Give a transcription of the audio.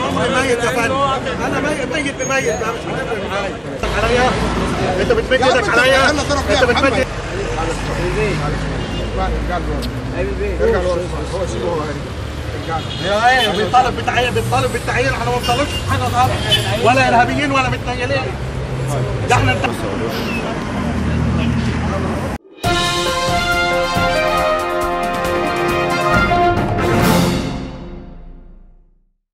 عمري ميت يا فندم انا ميت ميت بميت بقى مش هتفرق معايا عليا انت بتمد ايدك عليا انت بتمد ارجع لورا هو سيبه هو يا ايه بيطالب بالتعيين بيطالب بالتعيين احنا ما بنطالبش بحاجه طبعا ولا ارهابيين ولا متنيلين ده احنا